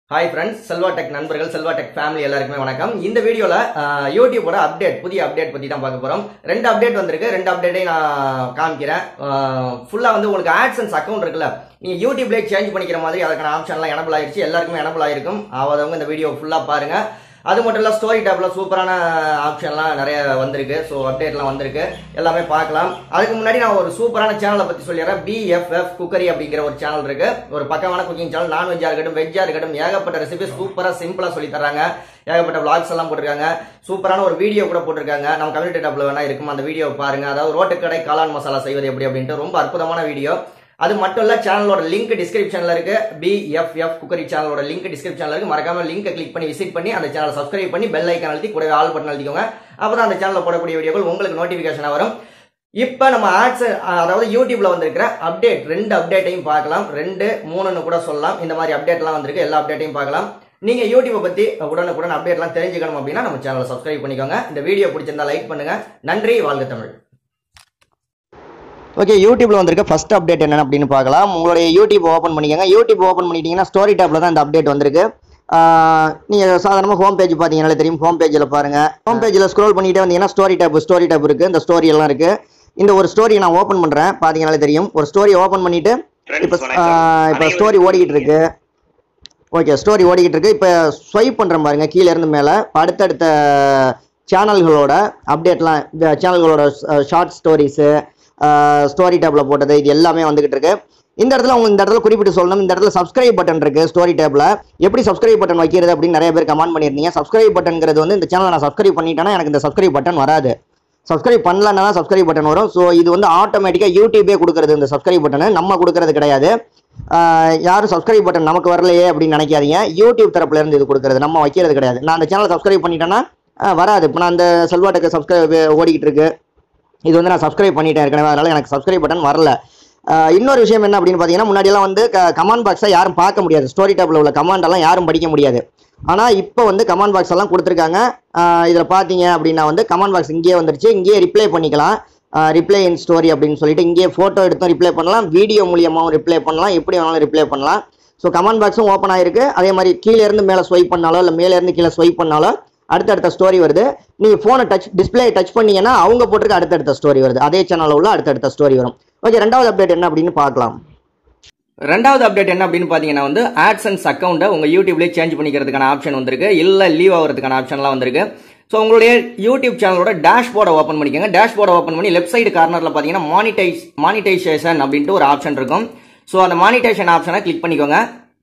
hi friends Selva tech நண்பர்கள் Selva tech family எல்லாருக்குமே வணக்கம் இந்த வீடியோல அஹ், யூடியூபோட அப்டேட் புதிய அப்டேட் பத்தி தான் பார்க்க போறோம் ரெண்டு அப்டேட் வந்திருக்கு ரெண்டு அப்டேட்டையும் நான் காமிக்கிறேன் ஃபுல்லா வந்து உங்களுக்கு ஆட்சன்ஸ் அக்கௌண்ட் இருக்குல்ல நீங்க யூடியூப்லேயே சேஞ்ச் பண்ணிக்கிற மாதிரி அதுக்கான ஆப்ஷன்லாம் எனபிள் ஆயிருச்சு எல்லாருக்குமே எனபிள் ஆயிருக்கும் ஆகாதவங்க இந்த வீடியோ ஃபுல்லா பாருங்க அது மட்டும் இல்ல ஸ்டோரி டேப்ல சூப்பரான ஆப்ஷன்லாம் நிறைய வந்திருக்கு ஸோ அப்டேட்லாம் வந்திருக்கு எல்லாமே பார்க்கலாம் அதுக்கு முன்னாடி நான் ஒரு சூப்பரான சேனலை பத்தி சொல்லிடுறேன் பிஎஃப்எஃப் குக்கரி அப்படிங்கிற ஒரு சேனல் இருக்கு ஒரு பக்கமான குக்கிங் சேனல் நான்வெஜ்ஜா இருக்கட்டும் வெஜ்ஜா இருக்கட்டும் ஏகப்பட்ட ரெசிபி சூப்பரா சிம்பிளா சொல்லி தராங்க ஏகப்பட்ட vlogs எல்லாம் போட்டிருக்காங்க சூப்பரான ஒரு வீடியோ கூட போட்டிருக்காங்க நம்ம கம்யூனிட்டி டேப்ல வேணா இருக்கும் அந்த வீடியோ பாருங்க அதாவது ரோட்டுக்கடை காளான் மசாலா செய்வது எப்படி அப்படின்ட்டு ரொம்ப அற்புதமான வீடியோ அது மட்டும் இல்ல சேனலோட லிங்க் டிஸ்கிரிப்ஷன்ல இருக்கு பிஎஃப்எஃப் குக்கரி சேனலோட லிங்க் டிஸ்கிரிப்ஷன்ல இருக்கு மறக்காம லிங்கை கிளிக் பண்ணி விசிட் பண்ணி அந்த சேனலை சப்ஸ்கிரைப் பண்ணி பெல் ஐக்கான் அழுத்தி கூடவே ஆல் பட்டன் அழுத்திக்கோங்க அப்பதான் அந்த சேனல்ல போடக்கூடிய வீடியோக்கள் உங்களுக்கு நோட்டிபிகேஷன் வரும் இப்ப நம்ம ஆட்ஸ் அதாவது யூடியூப்ல வந்திருக்கிற அப்டேட் ரெண்டு அப்டேட்டையும் பார்க்கலாம் ரெண்டு மூணுன்னு கூட சொல்லலாம் இந்த மாதிரி அப்டேட்லாம் வந்திருக்கு எல்லா அப்டேட்டையும் பார்க்கலாம் நீங்க யூடியூப்பை பத்தி உடனுக்குடன் அப்டேட்லாம் தெரிஞ்சுக்கணும் அப்படின்னா நம்ம சேனலை சப்ஸ்கிரைப் பண்ணிக்கோங்க இந்த வீடியோ பிடிச்சிருந்தா லைக் பண்ணுங்க நன்றி வாழ்க தமிழ் ஓகே யூடியூப்ல வந்திருக்க ஃபர்ஸ்ட் அப்டேட் என்ன அப்படின்னு பார்க்கலாம் உங்களுடைய யூடியூப் ஓப்பன் பண்ணிக்கோங்க யூடியூப் ஓப்பன் பண்ணிட்டீங்கன்னா ஸ்டோரி டேப்ல தான் இந்த அப்டேட் வந்திருக்கு ஆஹ் நீங்க சாதாரணமாக ஹோம் பேஜ் பார்த்தீங்கன்னாலே தெரியும் ஹோம் பேஜில் பாருங்க ஹோம் பேஜில் ஸ்க்ரோல் பண்ணிட்டே வந்தீங்கன்னா ஸ்டோரி டேப் ஸ்டோரி டேப் இருக்கு இந்த ஸ்டோரி எல்லாம் இருக்கு இந்த ஒரு ஸ்டோரி நான் ஓப்பன் பண்றேன் பார்த்தீங்கன்னாலே தெரியும் ஒரு ஸ்டோரி ஓப்பன் பண்ணிட்டு இப்போ இப்போ ஸ்டோரி ஓடிக்கிட்டு இருக்கு ஓகே ஸ்டோரி ஓடிக்கிட்டு இருக்கு இப்போ ஸ்வைப் பண்ணுறேன் பாருங்க கீழே இருந்து மேலே அடுத்தடுத்த சேனல்களோட அப்டேட்லாம் இந்த சேனல்களோட ஷார்ட் ஸ்டோரிஸு ஸ்டோரி டேப்ல போட்டது இது எல்லாமே வந்துகிட்டு இருக்கு இந்த இடத்துல உங்களுக்கு இந்த இடத்துல குறிப்பிட்டு சொல்லணும் இந்த இடத்துல சப்ஸ்கிரைப் பட்டன் இருக்கு ஸ்டோரி டேப்ல எப்படி சப்ஸ்கிரைப் பட்டன் வைக்கிறது அப்படின்னு நிறைய பேர் கமெண்ட் பண்ணியிருந்தீங்க சப்ஸ்கிரைப் பட்டன்ங்கிறது வந்து இந்த சேனலை நான் சப்ஸ்கிரைப் பண்ணிட்டேன்னா எனக்கு இந்த சப்ஸ்கிரைப் பட்டன் வராது சப்ஸ்கிரைப் பண்ணலன்னா தான் சப்ஸ்கிரைப் பட்டன் வரும் ஸோ இது வந்து ஆட்டோமேட்டிக்காக யூடியூபே கொடுக்குறது இந்த சப்ஸ்கிரைப் பட்டனை நம்ம கொடுக்கறது கிடையாது ஆஹ் யாரும் சப்ஸ்கிரைப் பட்டன் நமக்கு வரலையே அப்படின்னு நினைக்காதீங்க யூடியூப் தரப்புல இருந்து இது கொடுக்கறது நம்ம வைக்கிறது கிடையாது நான் அந்த சேனலை சப்ஸ்கிரைப் பண்ணிட்டேன்னா ஆஹ் வராது இப்போ நான் அந்த செல்வாட்டுக்கு சப்ஸ்கிரைப் ஓடிக்கிட்டு இருக்கு இது வந்து நான் சப்ஸ்கிரைப் பண்ணிட்டேன் ஏற்கனவே அதனால எனக்கு சப்ஸ்கிரைப் பட்டன் வரல ஆஹ் இன்னொரு விஷயம் என்ன அப்படின்னு பார்த்தீங்கன்னா முன்னாடியெல்லாம் வந்து கமெண்ட் பாக்ஸை யாரும் பார்க்க முடியாது ஸ்டோரி டேப்ல உள்ள கமெண்ட் எல்லாம் யாரும் படிக்க முடியாது ஆனால் இப்போ வந்து கமெண்ட் பாக்ஸ் எல்லாம் கொடுத்துருக்காங்க இதில் பார்த்தீங்க அப்படின்னா வந்து கமெண்ட் பாக்ஸ் இங்கேயே வந்துருச்சு இங்கேயே ரிப்ளை பண்ணிக்கலாம் ரிப்ளை இன் ஸ்டோரி அப்படின்னு சொல்லிட்டு இங்கேயே ஃபோட்டோ எடுத்தும் ரிப்ளை பண்ணலாம் வீடியோ மூலியமாகவும் ரிப்ளை பண்ணலாம் எப்படி வேணாலும் ரிப்ளை பண்ணலாம் ஸோ கமெண்ட் பாக்ஸும் ஓப்பன் ஆயிருக்கு அதே மாதிரி கீழே இருந்து மேலே ஸ்வைப் பண்ணாலோ இல்லை மேலே இருந்து கீழே ஸ்வைப் பண்ணாலோ அடுத்தடுத்த ஸ்டோரி வருது நீங்கள் ஃபோனை டச் டிஸ்பிளே டச் பண்ணீங்கன்னா அவங்க போட்டிருக்க அடுத்தடுத்த ஸ்டோரி வருது அதே சேனலில் உள்ள அடுத்தடுத்த ஸ்டோரி வரும் ஓகே ரெண்டாவது அப்டேட் என்ன அப்படின்னு பார்க்கலாம் ரெண்டாவது அப்டேட் என்ன அப்படின்னு பார்த்தீங்கன்னா வந்து ஆட்சன்ஸ் அக்கௌண்ட்டை உங்கள் யூடியூப்லேயே சேஞ்ச் பண்ணிக்கிறதுக்கான ஆப்ஷன் வந்திருக்கு இல்லை லீவ் ஆகிறதுக்கான ஆப்ஷன்லாம் வந்திருக்கு ஸோ உங்களுடைய யூடியூப் சேனலோட டேஷ்போர்டை ஓப்பன் பண்ணிக்கோங்க டேஷ்போர்டை ஓப்பன் பண்ணி லெஃப்ட் சைடு கார்னரில் பார்த்தீங்கன்னா மானிடைஸ் மானிட்டைசேஷன் அப்படின்ட்டு ஒரு ஆப்ஷன் இருக்கும் ஸோ அந்த மானிட்டைசேஷன் ஆப்ஷனை கிளிக் பண்ணிக்கோங்க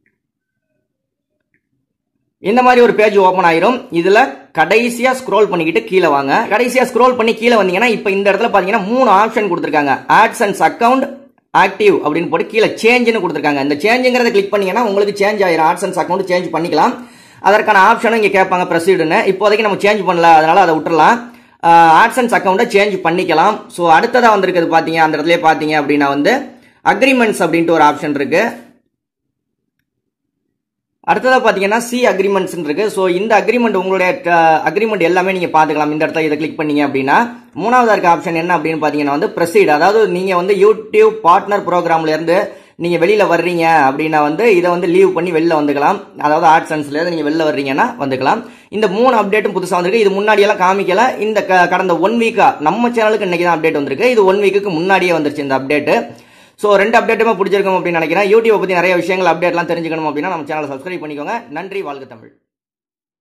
இந்த மாதிரி ஒரு பேஜ் ஓப்பன் ஆயிரும் இதுல கடைசியா ஸ்க்ரோல் பண்ணிக்கிட்டு கீழே வாங்க கடைசியா ஸ்க்ரோல் பண்ணி கீழே வந்தீங்கன்னா இப்போ இந்த இடத்துல பாத்தீங்கன்னா மூணு ஆப்ஷன் கொடுத்துருக்காங்க ஆட்சன்ஸ் அக்கவுண்ட் ஆக்டிவ் அப்படின்னு போட்டு கீழே சேஞ்சுன்னு கொடுத்துருக்காங்க இந்த சேஞ்சுங்கிறத கிளிக் பண்ணீங்கன்னா உங்களுக்கு சேஞ்ச் ஆயிரும் ஆட்சன்ஸ் அக்கௌண்ட் சேஞ்ச் பண்ணிக்கலாம் அதற்கான ஆப்ஷனும் இங்க கேட்பாங்க ப்ரொசீடுன்னு இப்போதைக்கு நம்ம சேஞ்ச் பண்ணல அதனால அதை விட்டுறலாம் ஆட்சன்ஸ் அக்கௌண்ட்டை சேஞ்ச் பண்ணிக்கலாம் ஸோ அடுத்ததாக வந்திருக்கிறது பார்த்தீங்க அந்த இடத்துல பார்த்தீங்க அப்படின்னா வந்து அக்ரிமெண்ட்ஸ் அப்படின்ட்டு ஒரு ஆப்ஷன் இருக்கு அடுத்ததாக பார்த்தீங்கன்னா சி அக்ரிமெண்ட்ஸ் இருக்கு ஸோ இந்த அக்ரிமெண்ட் உங்களுடைய அக்ரிமெண்ட் எல்லாமே நீங்கள் பார்த்துக்கலாம் இந்த இடத்துல இதை கிளிக் பண்ணீங்க அப்படின்னா மூணாவதா இருக்க ஆப்ஷன் என்ன அப்படின்னு பார்த்தீங்கன்னா வந்து ப்ரெசீட் அதாவது நீங்கள் வந்து யூடியூப் பார்ட்னர் ப்ரோக்ராம்ல இருந்து நீங்கள் வெளியில் வர்றீங்க அப்படின்னா வந்து இதை வந்து லீவ் பண்ணி வெளில வந்துக்கலாம் அதாவது ஆர்ட் சென்ஸ்லேருந்து நீங்கள் வெளில வர்றீங்கன்னா வந்துக்கலாம் இந்த மூணு அப்டேட்டும் புதுசாக வந்திருக்கு இது முன்னாடியெல்லாம் காமிக்கல இந்த க- கடந்த ஒன் வீக்கா நம்ம சேனலுக்கு இன்னைக்கு தான் அப்டேட் வந்திருக்கு இது ஒன் வீக்குக்கு முன்னாடியே வந்துருச்சு இந்த அப்டேட் ஸோ ரெண்டு அப்டேட்டுமே பிடிச்சிருக்கும் அப்படின்னு நினைக்கிறேன் யூடியூப் பற்றி நிறைய விஷயங்கள் அப்டேட்லாம் தெரிஞ்சுக்கணும் அப்படின்னா நம்ம சேனலை சப்ஸ்கிரைப் பண்ணிக்கோங்க நன்றி வாழ்க தமிழ்